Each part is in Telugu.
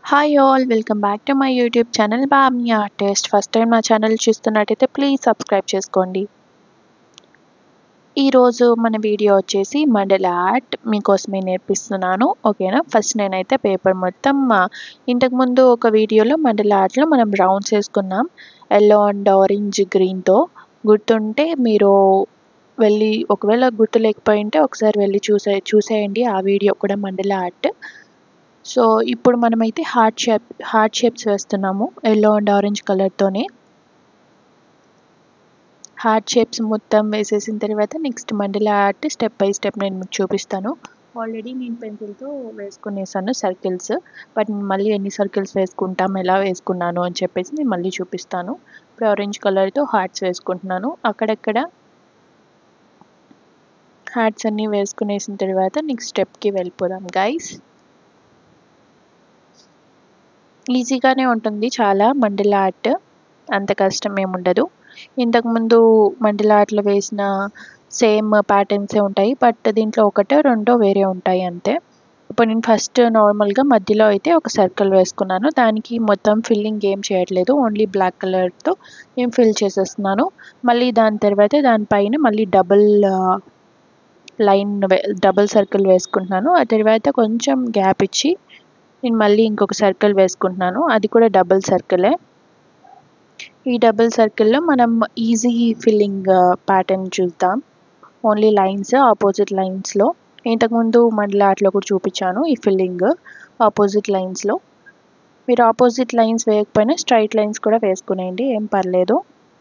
hi all welcome back to my YouTube channel బామ్ని ఆర్టిస్ట్ ఫస్ట్ టైం నా ఛానల్ చూస్తున్నట్టయితే ప్లీజ్ సబ్స్క్రైబ్ చేసుకోండి ఈరోజు మన వీడియో వచ్చేసి మండల ఆర్ట్ మీకోసమే నేర్పిస్తున్నాను ఓకేనా ఫస్ట్ నేనైతే పేపర్ మొత్తం ఆ, ఇంతకుముందు ఒక వీడియోలో మండల ఆర్ట్లో మనం రౌండ్స్ వేసుకున్నాం ఎల్లో అండ్ ఆరెంజ్ గ్రీన్తో గుర్తుంటే మీరు వెళ్ళి ఒకవేళ గుర్తు లేకపోయింటే ఒకసారి వెళ్ళి చూసే చూసేయండి ఆ వీడియో కూడా మండల ఆర్ట్ సో ఇప్పుడు మనమైతే హార్ట్ షేప్ హార్ట్ షేప్స్ వేస్తున్నాము ఎల్లో అండ్ ఆరెంజ్ కలర్తోనే హార్ట్ షేప్స్ మొత్తం వేసేసిన తర్వాత నెక్స్ట్ మండల ఆర్ట్ స్టెప్ బై స్టెప్ నేను మీకు చూపిస్తాను ఆల్రెడీ నేను పెన్సిల్తో వేసుకునేసాను సర్కిల్స్ బట్ నేను మళ్ళీ ఎన్ని సర్కిల్స్ వేసుకుంటాం ఎలా వేసుకున్నాను అని చెప్పేసి నేను మళ్ళీ చూపిస్తాను ఇప్పుడు ఆరెంజ్ కలర్తో హార్ట్స్ వేసుకుంటున్నాను అక్కడక్కడ హార్ట్స్ అన్నీ వేసుకునేసిన తర్వాత నెక్స్ట్ స్టెప్కి వెళ్ళిపోదాం గైస్ ఈజీగానే ఉంటుంది చాలా మండల ఆర్ట్ అంత కష్టం ఏముండదు ఇంతకుముందు మండల ఆర్ట్లో వేసిన సేమ్ ప్యాటర్న్సే ఉంటాయి బట్ దీంట్లో ఒకటో రెండో వేరే ఉంటాయి అంతే ఇప్పుడు నేను ఫస్ట్ నార్మల్గా మధ్యలో అయితే ఒక సర్కిల్ వేసుకున్నాను దానికి మొత్తం ఫిల్లింగ్ ఏం చేయట్లేదు ఓన్లీ బ్లాక్ కలర్తో నేను ఫిల్ చేసేస్తున్నాను మళ్ళీ దాని తర్వాత దానిపైన మళ్ళీ డబుల్ లైన్ డబుల్ సర్కిల్ వేసుకుంటున్నాను ఆ తర్వాత కొంచెం గ్యాప్ ఇచ్చి నేను మళ్ళీ ఇంకొక సర్కిల్ వేసుకుంటున్నాను అది కూడా డబుల్ సర్కిలే ఈ డబుల్ సర్కిల్లో మనం ఈజీ ఫిల్లింగ్ ప్యాటర్న్ చూద్దాం ఓన్లీ లైన్స్ ఆపోజిట్ లైన్స్లో ఇంతకుముందు మండల ఆర్ట్లో కూడా చూపించాను ఈ ఫిల్లింగ్ ఆపోజిట్ లైన్స్లో మీరు ఆపోజిట్ లైన్స్ వేయకపోయినా స్ట్రైట్ లైన్స్ కూడా వేసుకునేయండి ఏం పర్లేదు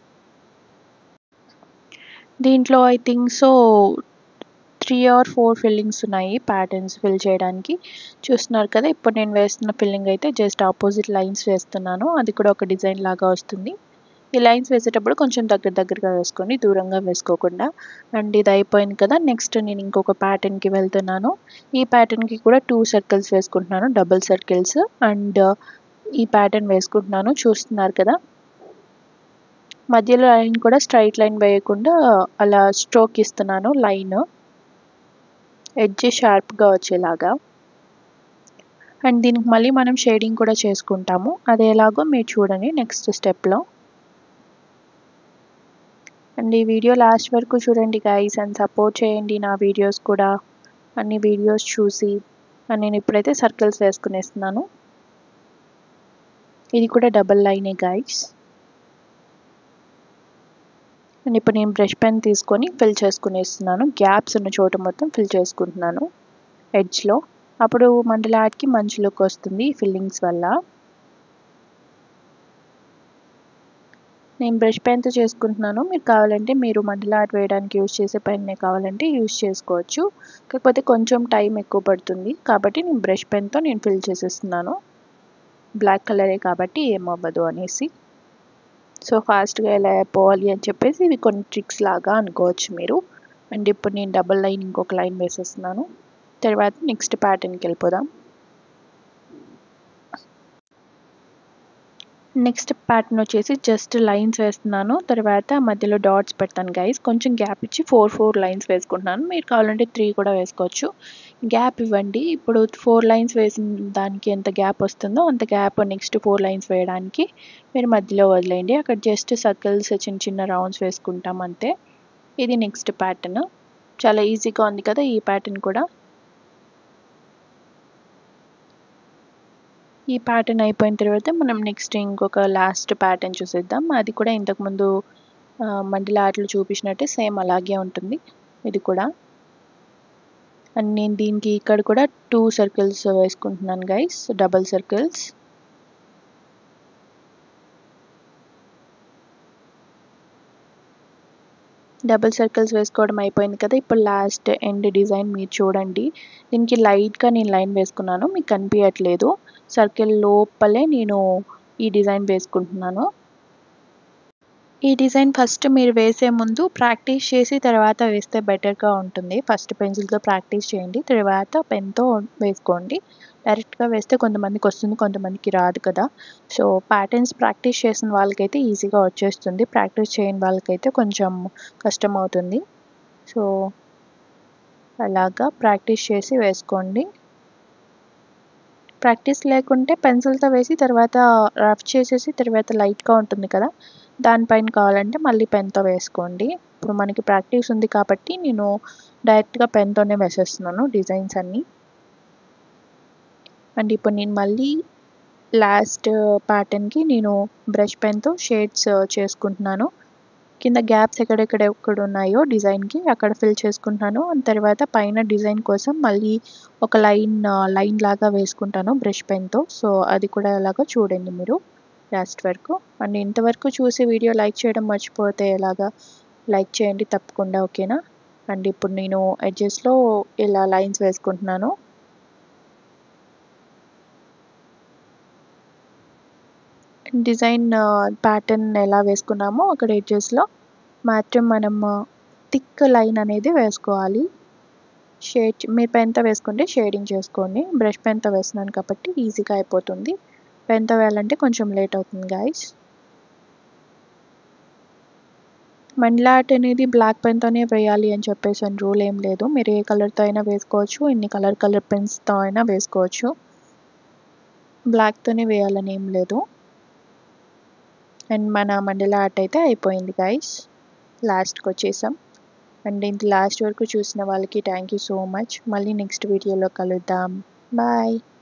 దీంట్లో I think so three or four fillings ఉన్నాయి ప్యాటర్న్స్ ఫిల్ చేయడానికి చూస్తున్నారు కదా ఇప్పుడు నేను వేస్తున్న ఫిల్లింగ్ అయితే జస్ట్ ఆపోజిట్ లైన్స్ వేస్తున్నాను అది కూడా ఒక డిజైన్ లాగా వస్తుంది ఈ లైన్స్ వేసేటప్పుడు కొంచెం దగ్గర దగ్గరగా వేసుకోండి దూరంగా వేసుకోకుండా అండ్ ఇది అయిపోయింది కదా నెక్స్ట్ నేను ఇంకొక ప్యాటర్న్కి వెళ్తున్నాను ఈ ప్యాటర్న్కి కూడా టూ సర్కిల్స్ వేసుకుంటున్నాను డబుల్ సర్కిల్స్ అండ్ ఈ ప్యాటర్న్ వేసుకుంటున్నాను చూస్తున్నారు కదా మధ్యలో లైన్ కూడా స్ట్రైట్ లైన్ వేయకుండా అలా స్ట్రోక్ ఇస్తున్నాను లైన్ ఎడ్జ్ షార్ప్గా వచ్చేలాగా అండ్ దీనికి మళ్ళీ మనం షేడింగ్ కూడా చేసుకుంటాము అది ఎలాగో మీరు చూడండి నెక్స్ట్ స్టెప్లో అండ్ ఈ వీడియో లాస్ట్ వరకు చూడండి గైస్ అండ్ సపోర్ట్ చేయండి నా వీడియోస్ కూడా అన్ని వీడియోస్ చూసి అండ్ నేను ఇప్పుడైతే సర్కిల్స్ వేసుకునేస్తున్నాను ఇది కూడా డబల్ లైనే గైస్ అండ్ ఇప్పుడు నేను బ్రష్ పెన్ తీసుకొని ఫిల్ చేసుకునేస్తున్నాను గ్యాప్స్ ఉన్న చోట మొత్తం ఫిల్ చేసుకుంటున్నాను ఎడ్జ్లో అప్పుడు మండల ఆర్ట్కి మంచి లుక్ వస్తుంది ఫిల్లింగ్స్ వల్ల నేను బ్రష్ పెన్తో చేసుకుంటున్నాను మీరు కావాలంటే మీరు మండల ఆర్ట్ వేయడానికి యూజ్ చేసే పెన్నే కావాలంటే యూజ్ చేసుకోవచ్చు కాకపోతే కొంచెం టైం ఎక్కువ పడుతుంది కాబట్టి నేను బ్రష్ పెన్తో నేను ఫిల్ చేసేస్తున్నాను బ్లాక్ కలరే కాబట్టి ఏమవ్వదు అనేసి సో ఫాస్ట్గా ఎలా అయిపోవాలి అని చెప్పేసి ఇవి కొన్ని ట్రిక్స్ లాగా అనుకోవచ్చు మీరు అండ్ ఇప్పుడు నేను డబుల్ లైన్ ఇంకొక లైన్ వేసేస్తున్నాను తర్వాత నెక్స్ట్ ప్యాటర్న్కి వెళ్ళిపోదాం నెక్స్ట్ ప్యాటర్న్ వచ్చేసి జస్ట్ లైన్స్ వేస్తున్నాను తర్వాత మధ్యలో డాట్స్ పెడతాను గైస్ కొంచెం గ్యాప్ ఇచ్చి ఫోర్ ఫోర్ లైన్స్ వేసుకుంటున్నాను మీరు కావాలంటే త్రీ కూడా వేసుకోవచ్చు గ్యాప్ ఇవ్వండి ఇప్పుడు ఫోర్ లైన్స్ వేసిన దానికి ఎంత గ్యాప్ వస్తుందో అంత గ్యాప్ నెక్స్ట్ ఫోర్ లైన్స్ వేయడానికి మీరు మధ్యలో వదిలేయండి అక్కడ జస్ట్ సర్కిల్స్ చిన్న చిన్న రౌండ్స్ వేసుకుంటాం అంతే ఇది నెక్స్ట్ ప్యాటర్న్ చాలా ఈజీగా ఉంది కదా ఈ ప్యాటర్న్ కూడా ఈ ప్యాటర్న్ అయిపోయిన తర్వాత మనం నెక్స్ట్ ఇంకొక లాస్ట్ ప్యాటర్న్ చూసేద్దాం అది కూడా ఇంతకుముందు మండల ఆటలు చూపించినట్టే సేమ్ అలాగే ఉంటుంది ఇది కూడా అండ్ నేను దీనికి ఇక్కడ కూడా టూ సర్కిల్స్ వేసుకుంటున్నాను guys double circles double circles వేసుకోవడం అయిపోయింది కదా ఇప్పుడు లాస్ట్ ఎండ్ డిజైన్ మీరు చూడండి దీనికి లైట్గా నేను లైన్ వేసుకున్నాను మీకు కనిపించట్లేదు సర్కిల్ లోపలే నేను ఈ డిజైన్ వేసుకుంటున్నాను ఈ డిజైన్ ఫస్ట్ మీరు వేసే ముందు ప్రాక్టీస్ చేసి తర్వాత వేస్తే బెటర్గా ఉంటుంది ఫస్ట్ పెన్సిల్తో ప్రాక్టీస్ చేయండి తర్వాత పెన్తో వేసుకోండి డైరెక్ట్గా వేస్తే కొంతమందికి వస్తుంది కొంతమందికి రాదు కదా సో ప్యాటర్న్స్ ప్రాక్టీస్ చేసిన వాళ్ళకైతే ఈజీగా వచ్చేస్తుంది ప్రాక్టీస్ చేయని వాళ్ళకైతే కొంచెం కష్టం అవుతుంది సో అలాగా ప్రాక్టీస్ చేసి వేసుకోండి ప్రాక్టీస్ లేకుంటే పెన్సిల్తో వేసి తర్వాత రఫ్ చేసేసి తర్వాత లైట్గా ఉంటుంది కదా దానిపైన కావాలంటే మళ్ళీ పెన్తో వేసుకోండి ఇప్పుడు మనకి ప్రాక్టీస్ ఉంది కాబట్టి నేను డైరెక్ట్గా పెన్తోనే వేసేస్తున్నాను డిజైన్స్ అన్నీ అండ్ ఇప్పుడు నేను మళ్ళీ లాస్ట్ ప్యాటర్న్కి నేను బ్రష్ పెన్తో షేడ్స్ చేసుకుంటున్నాను కింద గ్యాప్స్ ఎక్కడెక్కడ ఎక్కడ ఉన్నాయో డిజైన్కి అక్కడ ఫిల్ చేసుకుంటున్నాను అండ్ తర్వాత పైన డిజైన్ కోసం మళ్ళీ ఒక లైన్ లైన్ లాగా వేసుకుంటాను బ్రష్ పెన్తో సో అది కూడా ఎలాగో చూడండి మీరు లాస్ట్ వరకు అండ్ ఇంతవరకు చూసి వీడియో లైక్ చేయడం మర్చిపోతే ఎలాగా లైక్ చేయండి తప్పకుండా ఓకేనా అండ్ ఇప్పుడు నేను ఎడ్జెస్లో ఇలా లైన్స్ వేసుకుంటున్నాను డిజైన్ ప్యాటర్న్ ఎలా వేసుకున్నామో అక్కడ ఎడ్జెస్లో మాత్రం మనం థిక్ లైన్ అనేది వేసుకోవాలి షేడ్ మీరు పెన్తో వేసుకుంటే షేడింగ్ చేసుకోండి బ్రష్ పెన్తో వేస్తున్నాను కాబట్టి ఈజీగా అయిపోతుంది పెన్తో వేయాలంటే కొంచెం లేట్ అవుతుంది గాయస్ మండల ఆర్ట్ అనేది బ్లాక్ పెన్తోనే వేయాలి అని చెప్పేసి అని రూల్ ఏం లేదు మీరు ఏ కలర్తో అయినా వేసుకోవచ్చు ఎన్ని కలర్ కలర్ పెన్స్తో అయినా వేసుకోవచ్చు బ్లాక్తోనే వేయాలని ఏం లేదు అండ్ మన మండల ఆర్ట్ అయితే అయిపోయింది గైస్ లాస్ట్కి వచ్చేసాం అండ్ ఇంత లాస్ట్ వరకు చూసిన వాళ్ళకి థ్యాంక్ యూ సో మచ్ మళ్ళీ నెక్స్ట్ వీడియోలో కలుద్దాం బాయ్